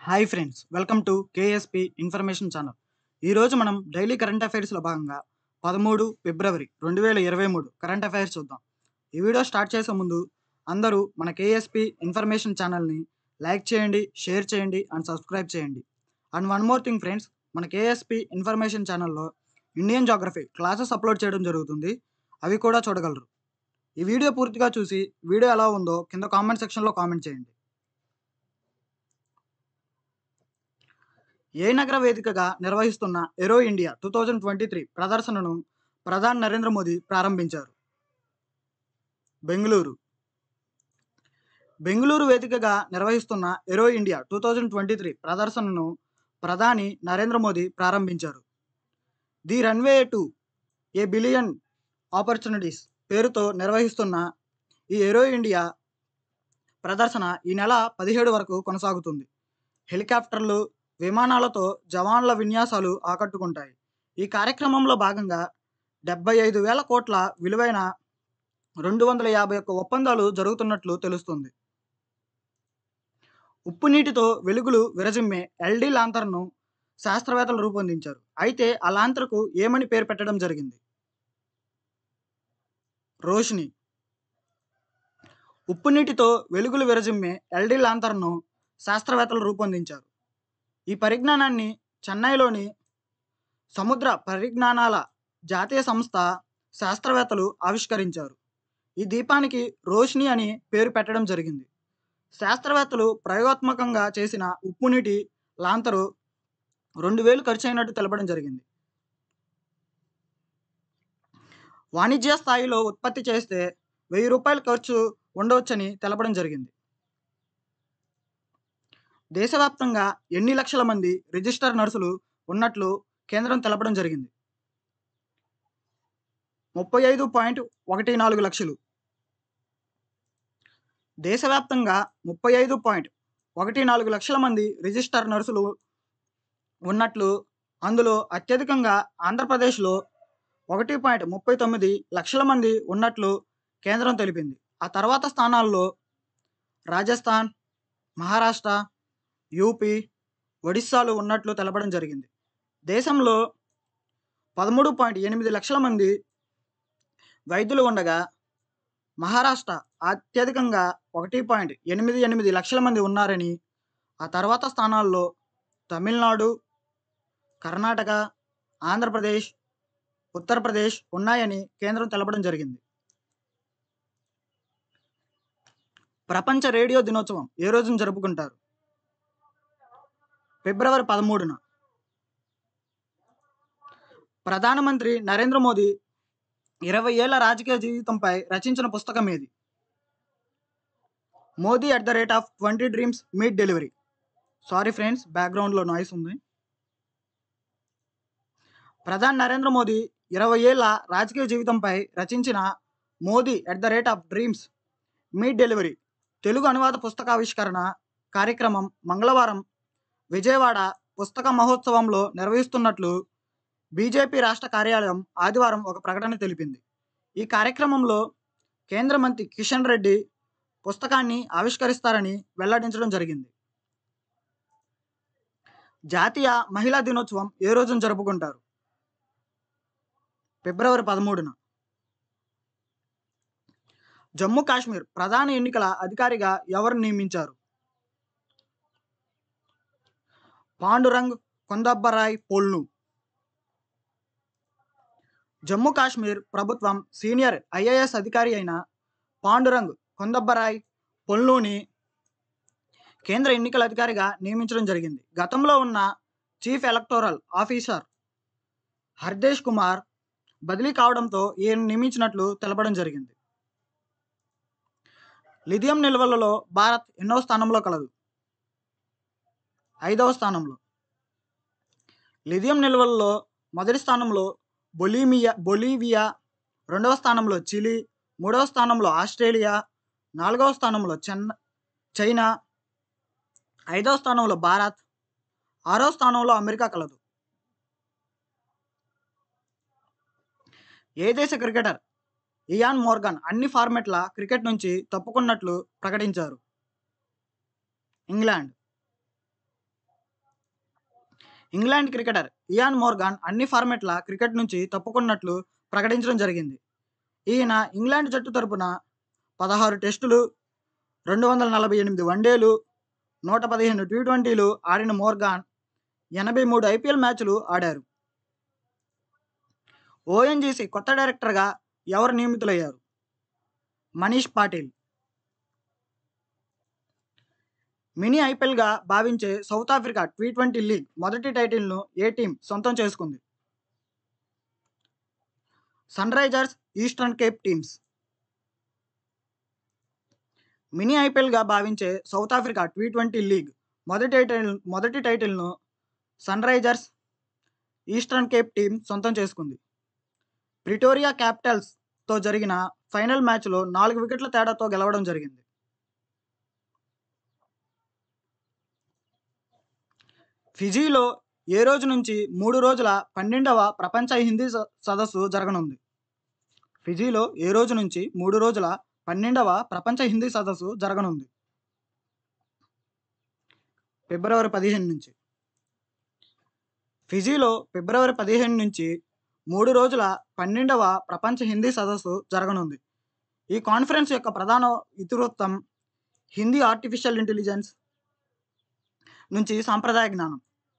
hi friends welcome to KSP information channel ఈరోజు మనం daily current అఫైర్స్లో భాగంగా పదమూడు ఫిబ్రవరి రెండు వేల ఇరవై మూడు కరెంట్ అఫైర్స్ చూద్దాం ఈ వీడియో స్టార్ట్ చేసే ముందు అందరూ మన కేఎస్పి ఇన్ఫర్మేషన్ ఛానల్ని లైక్ చేయండి షేర్ చేయండి అండ్ సబ్స్క్రైబ్ చేయండి and one more thing friends మన కేఎస్పి ఇన్ఫర్మేషన్ ఛానల్లో ఇండియన్ జాగ్రఫీ క్లాసెస్ అప్లోడ్ చేయడం జరుగుతుంది అవి కూడా చూడగలరు ఈ వీడియో పూర్తిగా చూసి వీడియో ఎలా ఉందో కింద కామెంట్ సెక్షన్లో కామెంట్ చేయండి ఏ నగర వేదికగా నిర్వహిస్తున్న Aero India two thousand twenty three ప్రదర్శనను ప్రధాని నరేంద్ర మోదీ ప్రారంభించారు బెంగళూరు బెంగళూరు వేదికగా నిర్వహిస్తున్న Aero India two thousand twenty three ప్రదర్శనను ప్రధాని నరేంద్ర మోదీ ప్రారంభించారు the runway to a billion opportunities పేరుతో నిర్వహిస్తున్న ఈ ఎరో ఇండియా ప్రదర్శన ఈ నెల పదిహేడు వరకు కొనసాగుతుంది హెలికాప్టర్లు విమానాలతో జవాన్ల విన్యాసాలు ఆకట్టుకుంటాయి ఈ కార్యక్రమంలో భాగంగా డెబ్బై ఐదు వేల కోట్ల విలువైన రెండు వందల యాభై ఒక్క ఒప్పందాలు జరుగుతున్నట్లు తెలుస్తుంది ఉప్పు నీటితో వెలుగులు విరజిమ్మే ఎల్డి లాంతర్ను శాస్త్రవేత్తలు రూపొందించారు అయితే ఆ లాంతర్కు ఏమని పేరు పెట్టడం జరిగింది రోషిని ఉప్పు నీటితో వెలుగులు విరజిమ్మే ఎల్డి లాంతర్ను శాస్త్రవేత్తలు రూపొందించారు ఈ పరిజ్ఞానాన్ని చెన్నైలోని సముద్ర పరిజ్ఞానాల జాతీయ సంస్థ శాస్త్రవేత్తలు ఆవిష్కరించారు ఈ దీపానికి రోషిని అని పేరు పెట్టడం జరిగింది శాస్త్రవేత్తలు ప్రయోగాత్మకంగా చేసిన ఉప్పు నీటి లాంతరు రెండు వేలు ఖర్చు అయినట్టు తెలపడం జరిగింది వాణిజ్య స్థాయిలో ఉత్పత్తి చేస్తే వెయ్యి రూపాయల ఖర్చు ఉండవచ్చని తెలపడం జరిగింది దేశవ్యాప్తంగా ఎన్ని లక్షల మంది రిజిస్టర్ నర్సులు ఉన్నట్లు కేంద్రం తెలపడం జరిగింది ముప్పై ఐదు పాయింట్ ఒకటి నాలుగు లక్షలు దేశవ్యాప్తంగా ముప్పై ఐదు పాయింట్ ఒకటి నాలుగు లక్షల మంది రిజిస్టర్ నర్సులు ఉన్నట్లు అందులో అత్యధికంగా ఆంధ్రప్రదేశ్లో ఒకటి పాయింట్ ముప్పై తొమ్మిది లక్షల మంది ఉన్నట్లు కేంద్రం తెలిపింది ఆ తర్వాత స్థానాల్లో రాజస్థాన్ మహారాష్ట్ర యూపీ ఒడిస్సాలు ఉన్నట్లు తెలపడం జరిగింది దేశంలో పదమూడు పాయింట్ ఎనిమిది లక్షల మంది వైద్యులు ఉండగా మహారాష్ట్ర అత్యధికంగా ఒకటి పాయింట్ ఎనిమిది ఎనిమిది లక్షల మంది ఉన్నారని ఆ తర్వాత స్థానాల్లో తమిళనాడు కర్ణాటక ఆంధ్రప్రదేశ్ ఉత్తరప్రదేశ్ ఉన్నాయని కేంద్రం తెలపడం జరిగింది ప్రపంచ రేడియో దినోత్సవం ఏ రోజున జరుపుకుంటారు ఫిబ్రవరి పదమూడున ప్రధానమంత్రి నరేంద్ర మోదీ ఇరవై ఏళ్ల రాజకీయ జీవితంపై రచించిన పుస్తకం ఏది Modi at the rate of twenty dreams meet delivery sorry friends బ్యాక్గ్రౌండ్లో నాయిస్ ఉంది ప్రధాని నరేంద్ర మోదీ ఇరవై ఏళ్ల రాజకీయ జీవితంపై రచించిన Modi at the rate of dreams meet delivery Telugu అనువాద పుస్తకావిష్కరణ కార్యక్రమం మంగళవారం విజయవాడ పుస్తక మహోత్సవంలో నిర్వహిస్తున్నట్లు బీజేపీ రాష్ట్ర కార్యాలయం ఆదివారం ఒక ప్రకటన తెలిపింది ఈ కార్యక్రమంలో కేంద్ర మంత్రి కిషన్ రెడ్డి పుస్తకాన్ని ఆవిష్కరిస్తారని వెల్లడించడం జరిగింది జాతీయ మహిళా దినోత్సవం ఏ రోజున జరుపుకుంటారు ఫిబ్రవరి పదమూడున జమ్మూ కాశ్మీర్ ప్రధాన ఎన్నికల అధికారిగా ఎవరు నియమించారు పాండురంగ్ కొందబ్బరాయ్ పొల్ను జమ్మూ కాశ్మీర్ ప్రభుత్వం సీనియర్ ఐఏఎస్ అధికారి అయిన పాండురంగ్ కొందబ్బరాయ్ పొల్లుని కేంద్ర ఎన్నికల అధికారిగా నియమించడం జరిగింది గతంలో ఉన్న chief electoral officer Hardesh Kumar బదిలీ కావడంతో ఈయన నియమించినట్లు తెలపడం జరిగింది లిథియం నిల్వలలో భారత్ ఎన్నో స్థానంలో కలదు ఐదవ స్థానంలో లిథియం నిల్వల్లో మొదటి స్థానంలో బొలీమియా బొలీవియా రెండవ స్థానంలో చిలీ మూడవ స్థానంలో ఆస్ట్రేలియా నాలుగవ స్థానంలో చెన్న చైనా ఐదవ స్థానంలో భారత్ ఆరో స్థానంలో అమెరికా కలదు ఏ దేశ క్రికెటర్ ఇయాన్ మోర్గన్ అన్ని ఫార్మెట్ల క్రికెట్ నుంచి తప్పుకున్నట్లు ప్రకటించారు England England cricketer Eoin Morgan అన్ని ఫార్మెట్ల క్రికెట్ నుంచి తప్పుకున్నట్లు ప్రకటించడం జరిగింది ఈయన ఇంగ్లాండ్ జట్టు తరపున పదహారు టెస్టులు రెండు వందల నలభై ఎనిమిది వన్డేలు నూట పదిహేను టీ ట్వంటీలు ఆడిన మోర్గాన్ ఎనభై మూడు ఐపీఎల్ మ్యాచ్లు ఆడారు ఓఎన్జీసీ కొత్త డైరెక్టర్గా ఎవరు నియమితులయ్యారు మనీష్ పాటిల్ మినీ ఐపీఎల్గా భావించే south Africa T twenty league మొదటి టైటిల్ను ఏ టీం సొంతం చేసుకుంది sun risers eastern cape teams mini ఐపీఎల్గా భావించే south Africa T twenty league మొదటి టైటిల్ మొదటి టైటిల్ను sun risers eastern cape team సొంతం చేసుకుంది ప్రిటోరియా క్యాపిటల్స్తో జరిగిన ఫైనల్ మ్యాచ్లో నాలుగు వికెట్ల తేడాతో గెలవడం జరిగింది ఫిజీలో ఏ రోజు నుంచి మూడు రోజుల పన్నెండవ ప్రపంచ హిందీ స- సదస్సు జరగనుంది ఫిజీలో ఏ రోజు నుంచి మూడు రోజుల పన్నెండవ ప్రపంచ హిందీ సదస్సు జరగనుంది ఫిబ్రవరి పదిహేను నుంచి ఫిజీలో ఫిబ్రవరి పదిహేను నుంచి మూడు రోజుల పన్నెండవ ప్రపంచ హిందీ సదస్సు జరగనుంది ఈ కాన్ఫరెన్స్ యొక్క ప్రధాన ఇతివృత్తం హిందీ ఆర్టిఫిషియల్ ఇంటెలిజెన్స్ నుంచి సాంప్రదాయ జ్ఞానం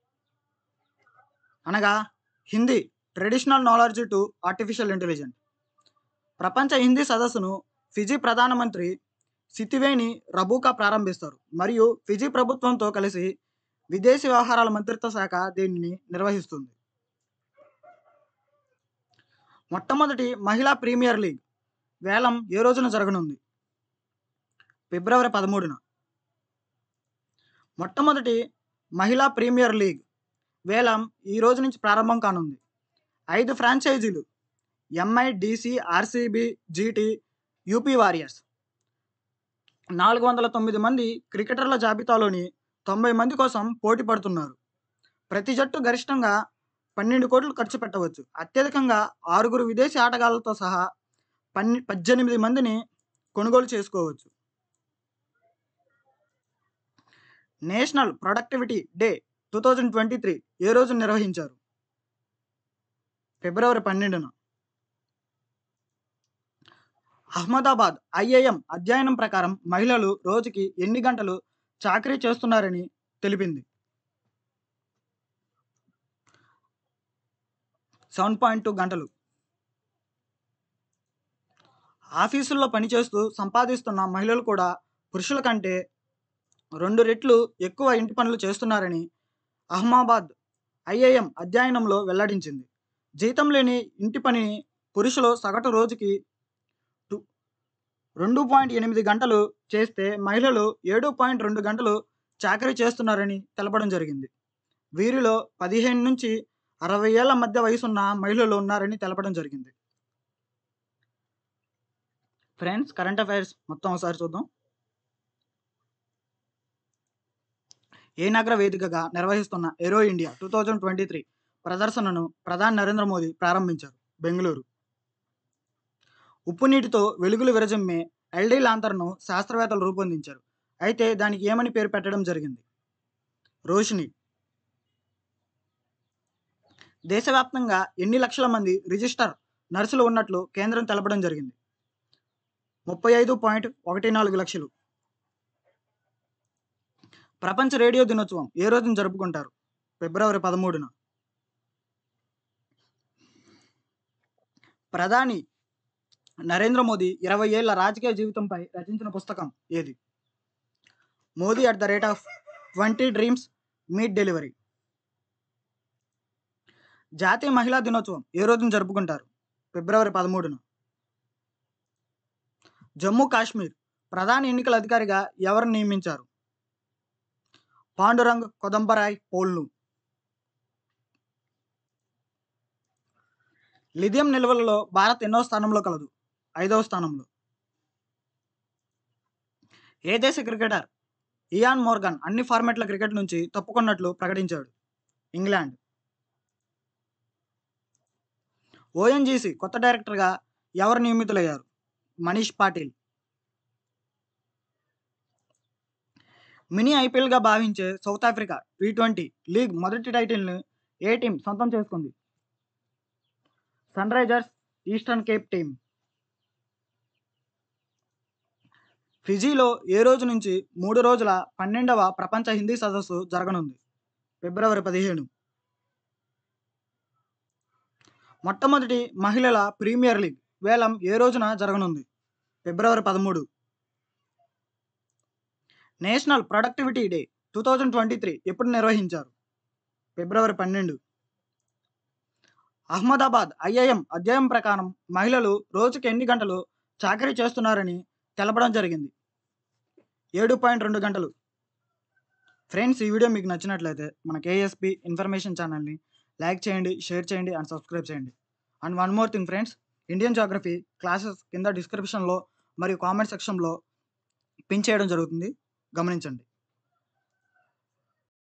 అనగా Hindi traditional knowledge to artificial intelligence ప్రపంచ హిందీ సదస్సును ఫిజీ ప్రధానమంత్రి సితివేని రబూకా ప్రారంభిస్తారు మరియు ఫిజీ ప్రభుత్వంతో కలిసి విదేశీ వ్యవహారాల మంత్రిత్వ శాఖ దీనిని నిర్వహిస్తుంది మొట్టమొదటి మహిళా ప్రీమియర్ లీగ్ వేలం ఏ రోజున జరగనుంది ఫిబ్రవరి పదమూడున మొట్టమొదటి మహిళా ప్రీమియర్ లీగ్ వేలం ఈ రోజు నుంచి ప్రారంభం కానుంది ఐదు ఫ్రాంచైజీలు MI DC RCB GT UP warriors నాలుగు వందల తొమ్మిది మంది క్రికెటర్ల జాబితాలోని తొంభై మంది కోసం పోటీ పడుతున్నారు ప్రతి జట్టు గరిష్టంగా పన్నెండు కోట్లు ఖర్చు పెట్టవచ్చు అత్యధికంగా ఆరుగురు విదేశీ ఆటగాళ్లతో సహా పన్నె పద్దెనిమిది మందిని కొనుగోలు చేసుకోవచ్చు national productivity day two thousand twenty three ఏ రోజు నిర్వహించారు ఫిబ్రవరి పన్నెండున అహ్మదాబాద్ ఐఐఎం అధ్యయనం ప్రకారం మహిళలు రోజుకి ఎన్ని గంటలు చాకరీ చేస్తున్నారని తెలిపింది సెవెన్ పాయింట్ టూ గంటలు ఆఫీసుల్లో పనిచేస్తూ సంపాదిస్తున్న మహిళలు కూడా పురుషుల కంటే రెండు రెట్లు ఎక్కువ ఇంటి పనులు చేస్తున్నారని అహ్మాబాద్ ఐఐఎం అధ్యయనంలో వెల్లడించింది జీతం లేని ఇంటి పనిని పురుషులు సగటు రోజుకి టు- రెండు పాయింట్ ఎనిమిది గంటలు చేస్తే మహిళలు ఏడు పాయింట్ రెండు గంటలు చాకరీ చేస్తున్నారని తెలపడం జరిగింది వీరిలో పదిహేను నుంచి అరవై ఏళ్ల మధ్య వయసున్న మహిళలు ఉన్నారని తెలపడం జరిగింది ఫ్రెండ్స్ కరెంట్ అఫైర్స్ మొత్తం ఒకసారి చూద్దాం ఏ నగర వేదికగా నిర్వహిస్తున్న aero India two thousand twenty three ప్రదర్శనను ప్రధాని నరేంద్ర మోదీ ప్రారంభించారు బెంగళూరు ఉప్పు నీటితో వెలుగులు విరజమ్మే ఎల్డీ లాంతర్ను శాస్త్రవేత్తలు రూపొందించారు అయితే దానికి ఏమని పేరు పెట్టడం జరిగింది రోషిని దేశవ్యాప్తంగా ఎన్ని లక్షల మంది రిజిస్టర్ నర్సులు ఉన్నట్లు కేంద్రం తెలపడం జరిగింది ముప్పై ఐదు పాయింట్ ఒకటి నాలుగు లక్షలు ప్రపంచ రేడియో దినోత్సవం ఏ రోజున జరుపుకుంటారు ఫిబ్రవరి పదమూడున ప్రధాని నరేంద్ర మోదీ ఇరవై ఏళ్ల రాజకీయ జీవితంపై రచించిన పుస్తకం ఏది Modi at the rate of twenty dreams meet delivery జాతీయ మహిళా దినోత్సవం ఏ రోజున జరుపుకుంటారు ఫిబ్రవరి పదమూడున జమ్మూ కాశ్మీర్ ప్రధాన ఎన్నికల అధికారిగా ఎవరు నియమించారు పాండురంగ్ కొదంబరాయ్ పోల్ను లిథియం నిల్వలలో భారత్ ఎన్నో స్థానంలో కలదు ఐదవ స్థానంలో ఏ దేశ క్రికెటర్ ఇయాన్ మోర్గన్ అన్ని ఫార్మాట్ల క్రికెట్ నుంచి తప్పుకున్నట్లు ప్రకటించాడు ఇంగ్లాండ్ ఓఎన్జీసీ కొత్త డైరెక్టర్గా ఎవరు నియమితులయ్యారు మనీష్ పాటిల్ మినీ ఐపీఎల్గా భావించే south Africa T twenty league మొదటి టైటిల్ని ఏ టీం సొంతం చేసుకుంది sun risers eastern cape team ఫిజీలో ఏ రోజు నుంచి మూడు రోజుల పన్నెండవ ప్రపంచ హిందీ సదస్సు జరగనుంది ఫిబ్రవరి పదిహేను మొట్టమొదటి మహిళల ప్రీమియర్ లీగ్ వేలం ఏ రోజున జరగనుంది ఫిబ్రవరి పదమూడు national productivity day two thousand twenty three ఎప్పుడు నిర్వహించారు ఫిబ్రవరి పన్నెండు అహ్మదాబాద్ ఐఐఎం అధ్యాయం ప్రకారం మహిళలు రోజుకి ఎన్ని గంటలు చాకరీ చేస్తున్నారని తెలపడం జరిగింది ఏడు పాయింట్ రెండు గంటలు ఫ్రెండ్స్ ఈ వీడియో మీకు నచ్చినట్లయితే మన కేఎస్పి ఇన్ఫర్మేషన్ ఛానల్ని లైక్ చేయండి షేర్ చేయండి అండ్ సబ్స్క్రైబ్ చేయండి and one more thing friends Indian geography classes కింద డిస్క్రిప్షన్లో మరియు కామెంట్ సెక్షన్లో పిన్ చేయడం జరుగుతుంది గమనించండి